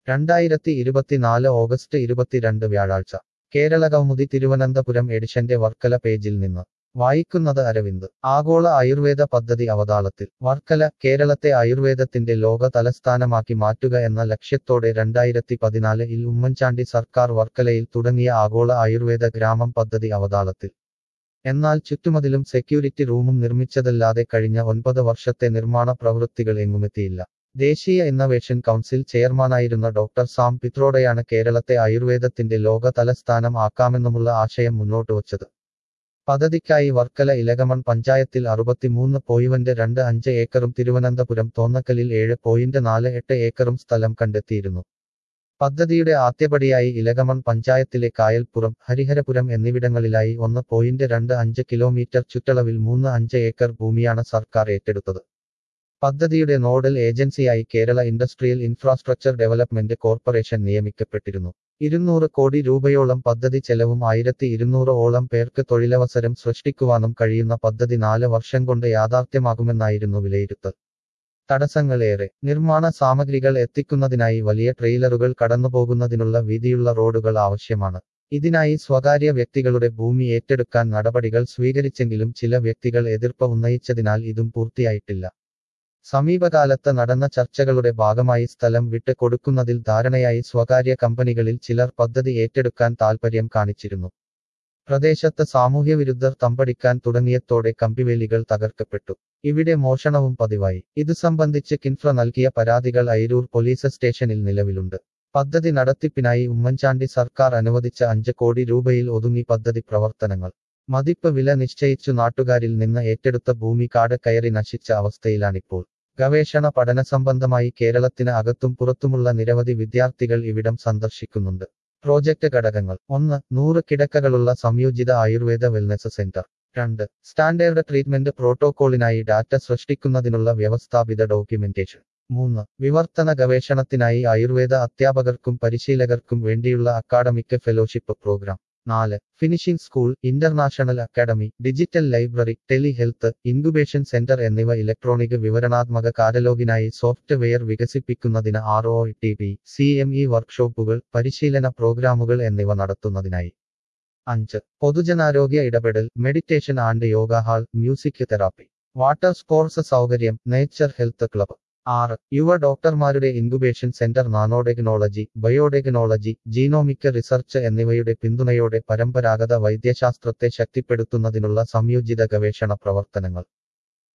രണ്ടായിരത്തി ഇരുപത്തിനാല് ഓഗസ്റ്റ് ഇരുപത്തിരണ്ട് വ്യാഴാഴ്ച കേരള കൗമുദി തിരുവനന്തപുരം എഡിഷന്റെ വർക്കല പേജിൽ നിന്ന് വായിക്കുന്നത് അരവിന്ദ് ആഗോള ആയുർവേദ പദ്ധതി അവതാളത്തിൽ വർക്കല കേരളത്തെ ആയുർവേദത്തിന്റെ ലോക തലസ്ഥാനമാക്കി മാറ്റുക എന്ന ലക്ഷ്യത്തോടെ രണ്ടായിരത്തി പതിനാല് ഇൽ ഉമ്മൻചാണ്ടി സർക്കാർ വർക്കലയിൽ തുടങ്ങിയ ആഗോള ആയുർവേദ ഗ്രാമം പദ്ധതി അവതാളത്തിൽ എന്നാൽ ചുറ്റുമതിലും സെക്യൂരിറ്റി റൂമും നിർമ്മിച്ചതല്ലാതെ കഴിഞ്ഞ ഒൻപത് വർഷത്തെ നിർമ്മാണ പ്രവൃത്തികൾ എങ്ങുമെത്തിയില്ല ദേശീയ ഇന്നവേഷൻ കൗൺസിൽ ചെയർമാനായിരുന്ന ഡോക്ടർ സാം പിത്രോഡയാണ് കേരളത്തെ ആയുർവേദത്തിന്റെ ലോക തലസ്ഥാനം ആക്കാമെന്നുമുള്ള ആശയം മുന്നോട്ടുവച്ചത് പദ്ധതിക്കായി വർക്കല ഇലകമൺ പഞ്ചായത്തിൽ അറുപത്തിമൂന്ന് പോയിന്റ് രണ്ട് അഞ്ച് ഏക്കറും തിരുവനന്തപുരം തോന്നക്കലിൽ ഏഴ് പോയിന്റ് നാല് എട്ട് ഏക്കറും സ്ഥലം കണ്ടെത്തിയിരുന്നു പദ്ധതിയുടെ ആദ്യപടിയായി ഇലകമൺ പഞ്ചായത്തിലെ കായൽപ്പുറം ഹരിഹരപുരം എന്നിവിടങ്ങളിലായി ഒന്ന് പോയിന്റ് രണ്ട് അഞ്ച് കിലോമീറ്റർ ചുറ്റളവിൽ മൂന്ന് അഞ്ച് ഏക്കർ ഭൂമിയാണ് സർക്കാർ ഏറ്റെടുത്തത് പദ്ധതിയുടെ നോഡൽ ഏജൻസിയായി Kerala industrial infrastructure development corporation നിയമിക്കപ്പെട്ടിരുന്നു ഇരുന്നൂറ് കോടി രൂപയോളം പദ്ധതി ചെലവും ആയിരത്തി ഇരുന്നൂറ് ഓളം പേർക്ക് തൊഴിലവസരം സൃഷ്ടിക്കുവാനും കഴിയുന്ന പദ്ധതി നാല് വർഷം കൊണ്ട് യാഥാർത്ഥ്യമാകുമെന്നായിരുന്നു വിലയിരുത്തൽ തടസ്സങ്ങളേറെ നിർമ്മാണ സാമഗ്രികൾ എത്തിക്കുന്നതിനായി വലിയ ട്രെയിലറുകൾ കടന്നുപോകുന്നതിനുള്ള വീതിയുള്ള റോഡുകൾ ആവശ്യമാണ് ഇതിനായി സ്വകാര്യ വ്യക്തികളുടെ ഭൂമി ഏറ്റെടുക്കാൻ നടപടികൾ സ്വീകരിച്ചെങ്കിലും ചില വ്യക്തികൾ എതിർപ്പ് ഉന്നയിച്ചതിനാൽ ഇതും പൂർത്തിയായിട്ടില്ല സമീപകാലത്ത് നടന്ന ചർച്ചകളുടെ ഭാഗമായി സ്ഥലം വിട്ട് കൊടുക്കുന്നതിൽ ധാരണയായി സ്വകാര്യ കമ്പനികളിൽ ചിലർ പദ്ധതി ഏറ്റെടുക്കാൻ താൽപര്യം കാണിച്ചിരുന്നു പ്രദേശത്ത് സാമൂഹ്യവിരുദ്ധർ തമ്പടിക്കാൻ തുടങ്ങിയതോടെ കമ്പിവേലികൾ തകർക്കപ്പെട്ടു ഇവിടെ മോഷണവും പതിവായി ഇതു സംബന്ധിച്ച് കിൻഫ്ര നൽകിയ പരാതികൾ അയിരൂർ പോലീസ് സ്റ്റേഷനിൽ നിലവിലുണ്ട് പദ്ധതി നടത്തിപ്പിനായി ഉമ്മൻചാണ്ടി സർക്കാർ അനുവദിച്ച അഞ്ച് കോടി രൂപയിൽ ഒതുങ്ങി പദ്ധതി പ്രവർത്തനങ്ങൾ മതിപ്പ് വില നിശ്ചയിച്ചു നാട്ടുകാരിൽ നിന്ന് ഏറ്റെടുത്ത ഭൂമി കാട് കയറി നശിച്ച അവസ്ഥയിലാണിപ്പോൾ ഗവേഷണ പഠന സംബന്ധമായി കേരളത്തിന് അകത്തും പുറത്തുമുള്ള നിരവധി വിദ്യാർത്ഥികൾ ഇവിടം സന്ദർശിക്കുന്നുണ്ട് പ്രോജക്റ്റ് ഘടകങ്ങൾ ഒന്ന് നൂറ് കിടക്കകളുള്ള സംയോജിത ആയുർവേദ വെൽനസ് സെന്റർ രണ്ട് സ്റ്റാൻഡേർഡ് ട്രീറ്റ്മെന്റ് പ്രോട്ടോകോളിനായി ഡാറ്റ സൃഷ്ടിക്കുന്നതിനുള്ള വ്യവസ്ഥാപിത ഡോക്യുമെന്റേഷൻ മൂന്ന് വിവർത്തന ഗവേഷണത്തിനായി ആയുർവേദ അധ്യാപകർക്കും പരിശീലകർക്കും വേണ്ടിയുള്ള അക്കാഡമിക് ഫെലോഷിപ്പ് പ്രോഗ്രാം നാല് finishing school international academy digital library tele health incubation centre എന്നിവ ഇലക്ട്രോണിക് വിവരണാത്മക കാറ്റലോഗിനായി സോഫ്റ്റ്വെയർ വികസിപ്പിക്കുന്നതിന് R O T P C M E വർക്ക്ഷോപ്പുകൾ പരിശീലന പ്രോഗ്രാമുകൾ എന്നിവ നടത്തുന്നതിനായി അഞ്ച് പൊതുജനാരോഗ്യ ഇടപെടൽ meditation and yoga hall music therapy water sports സൗകര്യം നേച്ചർ ഹെൽത്ത് ക്ലബ് ആറ് യുവ ഡോക്ടർമാരുടെ incubation centre nanotechnology biotechnology genomic research എന്നിവയുടെ പിന്തുണയോടെ പരമ്പരാഗത വൈദ്യശാസ്ത്രത്തെ ശക്തിപ്പെടുത്തുന്നതിനുള്ള സംയോജിത ഗവേഷണ പ്രവർത്തനങ്ങൾ